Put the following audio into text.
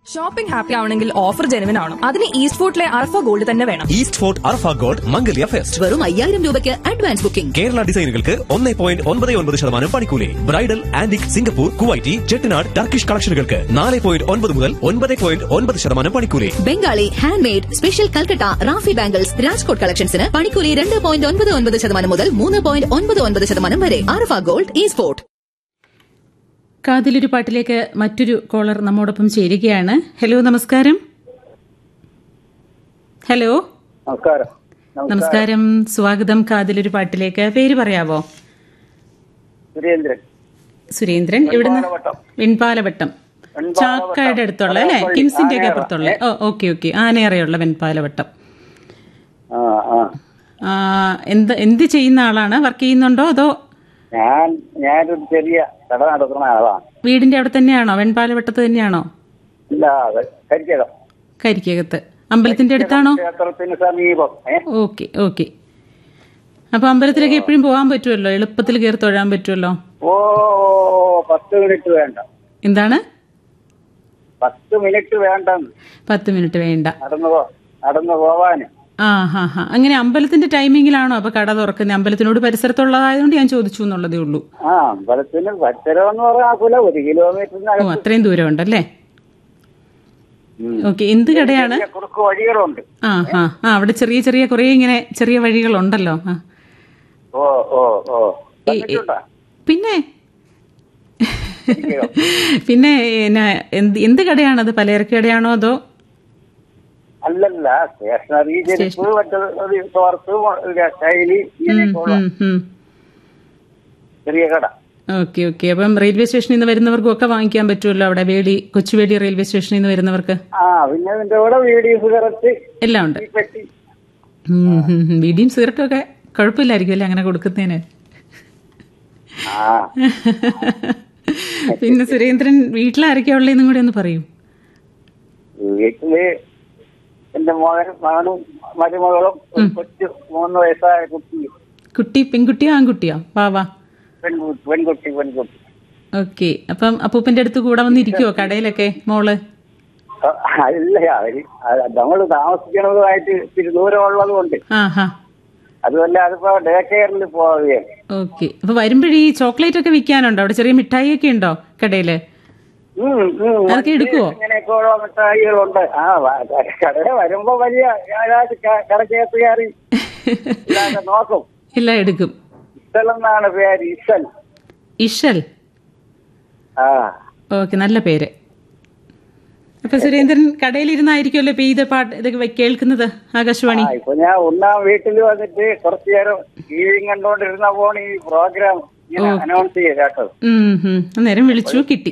Shopping happy ആവണമെങ്കിൽ offer genuine ആണ് അതിന് ഈസ്റ്റ് ഫോർട്ടിലെ അർഫ ഗോൾഡ് തന്നെ വേണം east fort Arfa gold Mangalya fest വെറും അയ്യായിരം രൂപയ്ക്ക് അഡ്വാൻസ് ബുക്കിംഗ് കേരള ഡിസൈനുകൾക്ക് ഒന്നേ പോയിന്റ് ഒൻപത് ഒൻപത് ശതമാനം പണിക്കൂലി bridal antique Singapore Kuwaiti Chettinad Turkish കളക്ഷനുകൾക്ക് നാല് പോയിന്റ് ഒൻപത് മുതൽ ഒൻപത് പോയിന്റ് ഒൻപത് ശതമാനം പണിക്കൂലി Bengali handmade special Calcutta റാഫി ബാംഗിൾസ് രാജ്കോട്ട് കളക്ഷൻസിന് പണിക്കൂലി രണ്ട് പോയിന്റ് ഒൻപത് ഒൻപത് ശതമാനം മുതൽ മൂന്ന് പോയിന്റ് ഒൻപത് ഒൻപത് ശതമാനം വരെ ആർഫ ഗോൾഡ് ഈ സ്പോർട്ട് കാതിലൊരു പാട്ടിലേക്ക് മറ്റൊരു കോളർ നമ്മോടൊപ്പം ചേരുകയാണ് ഹലോ നമസ്കാരം ഹലോ നമസ്കാരം നമസ്കാരം സ്വാഗതം കാതിലൊരു പാട്ടിലേക്ക് പേര് പറയാവോ സുരേന്ദ്രൻ സുരേന്ദ്രൻ ഇവിടുന്ന് വെൺപാലവട്ടം. വെൺപാലവട്ടം വെൺപാലവട്ടം. ചാക്കയുടെ അടുത്തുള്ള അല്ലെ ആനപ്പള്ളി. കിംസിന്റെ ഒക്കെ ആനയറ. അപ്പുറത്തുള്ള ഓ ഓക്കെ ഓക്കെ ആനയറയുള്ള വെൺപാലവട്ടം ആ ആ ആ, എന്ത് എന്ത് ചെയ്യുന്ന ആളാണ് വർക്ക് ചെയ്യുന്നുണ്ടോ അതോ ഞാൻ ഞാനൊരു ചെറിയ കട നടത്തുന്ന ആളാണ് വീടിന്റെ അവിടെ തന്നെയാണോ വെൺപാലവട്ടത്ത് തന്നെയാണോ ഇല്ല അത് കരിക്കകം കരിക്കകത്ത് അമ്പലത്തിന്റെ അടുത്താണോ ക്ഷേത്രത്തിന് സമീപം ഏ ഓക്കെ ഓക്കെ അപ്പൊ അമ്പലത്തിലേക്ക് എപ്പോഴും പോകാൻ പറ്റുമല്ലോ എളുപ്പത്തിൽ കയറി തൊഴാൻ പറ്റുമല്ലോ ഓ പത്ത് മിനിറ്റ് വേണ്ട എന്താണ് പത്ത് മിനിറ്റ് വേണ്ട പത്ത് മിനിറ്റ് വേണ്ട നടന്നു പോ നടന്നു പോവാന് ആ ഹാ ഹാ അങ്ങനെ അമ്പലത്തിന്റെ ടൈമിങ്ങിലാണോ അപ്പൊ കട തുറക്കുന്നത് അമ്പലത്തിനോട് പരിസരത്തുള്ളതായതുകൊണ്ട് ഞാൻ ചോദിച്ചു എന്നുള്ളതേ ഉള്ളൂ ആ അമ്പലത്തിന് പരിസരം എന്ന് പറയാക്കൂല ഒരു ഓ കിലോമീറ്ററിനകത്ത് അത്രയും ദൂരം ഉണ്ടല്ലേ ഓക്കെ എന്ത് കടയാണ് ചെറിയ കുറുക്ക് വഴികളുണ്ട് ആ ഹാ ആ അവിടെ ചെറിയ ചെറിയ കുറേ ഇങ്ങനെ ചെറിയ വഴികളുണ്ടല്ലോ ആ ഓ ഓ ഓ ഈ- ഈ- കണ്ടിട്ടുണ്ടോ? പിന്നെ പിന്നെ എന്നാ, എന്ത് എന്ത് കടയാണത് പലചരക്ക് കടയാണോ അതോ അല്ലല്ല സ്റ്റേഷനറി ചെരുപ്പ് മറ്റൊരു തോർത്ത് ശൈലി ഇങ്ങനെയൊക്കെയുള്ള ഉം, ഉം. ചെറിയ കട ഓക്കെ ഓക്കെ അപ്പം റെയിൽവേ സ്റ്റേഷനിൽ നിന്ന് വരുന്നവർക്കും ഒക്കെ വാങ്ങിക്കാൻ പറ്റുമല്ലോ അവിടെ വേടി കൊച്ചുവേടി റെയിൽവേ സ്റ്റേഷനിൽ നിന്ന് വരുന്നവർക്ക് ആ പിന്നെ അതിന്റെ കൂടെ വീഡിയോ സിഗരറ്റ് എല്ലാം ഉണ്ട് ഈ പെട്ടി ഉം, ഉം, ഉം. ബീഡിയും സിഗരറ്റും ഒക്കെ കുഴപ്പമില്ലായിരിക്കും അല്ലേ അങ്ങനെ കൊടുക്കുന്നതിന് ആ പിന്നെ സുരേന്ദ്രൻ വീട്ടിലാരൊക്കെയാ ഉള്ളതെന്നും കൂടി ഒന്ന് പറയൂ വീട്ടില് എന്റെ മകൻ മകനും മരുമകളും ഒരു കൊച്ചു മൂന്ന് വയസ്സായ കുട്ടി കുട്ടി പെൺകുട്ടിയോ ആൺകുട്ടിയോ വാ വാ പെൺകുട്ടി പെൺകുട്ടി പെൺകുട്ടി ഓക്കെ അപ്പം അപ്പൂപ്പന്റെ അടുത്ത് കൂടെ വന്നിരിക്കുവോ കടയിലൊക്കെ മോള് ആ, ഇല്ല അവര് നമ്മൾ താമസിക്കണതുമായിട്ട് ഇത്തിരി ദൂരമുള്ളത് കൊണ്ട് ആ ഹാ അതുമല്ല അതിപ്പോ ഡേ കെയറിൽ പോവുകയാണ് ഓക്കെ അപ്പൊ വരുമ്പോഴേ ഈ ചോക്ലേറ്റ് ഒക്കെ വിൽക്കാനുണ്ടോ അവിടെ ചെറിയ മിഠായി ഒക്കെ ഉണ്ടോ കടയില് ഉം, ഉം. അതൊക്കെ എടുക്കുവോ? ഇങ്ങനെയൊക്കെ ഓരോ മിഠായികളുണ്ട് ആ വ- കടയിൽ വരുമ്പോ വലിയ ആരാധ കടക്കകത്ത് കയറി ഇല്ലാതെ നോക്കും ഇല്ല എടുക്കും ഇസൽ എന്നാണ് പേര് ഇസൽ ഇഷൽ ആ ഓക്കെ നല്ല പേര് അപ്പൊ സുരേന്ദ്രൻ കടയിലിരുന്നായിരിക്കുമല്ലോ ഇപ്പൊ ഇത് പാട്ട് ഇതൊക്കെ കേൾക്കുന്നത് ആകാശവാണി ആ, ഇപ്പൊ ഞാൻ ഒന്നാം വീട്ടിൽ വന്നിട്ട് കുറച്ചു നേരം ടി വി കണ്ടോണ്ടിരുന്ന പോണ് ഈ പ്രോഗ്രാം ഇങ്ങനെ അനൗൺസ് ചെയ്ത് കേട്ടോ ഉം, ഉം. അന്നേരം വിളിച്ചു കിട്ടി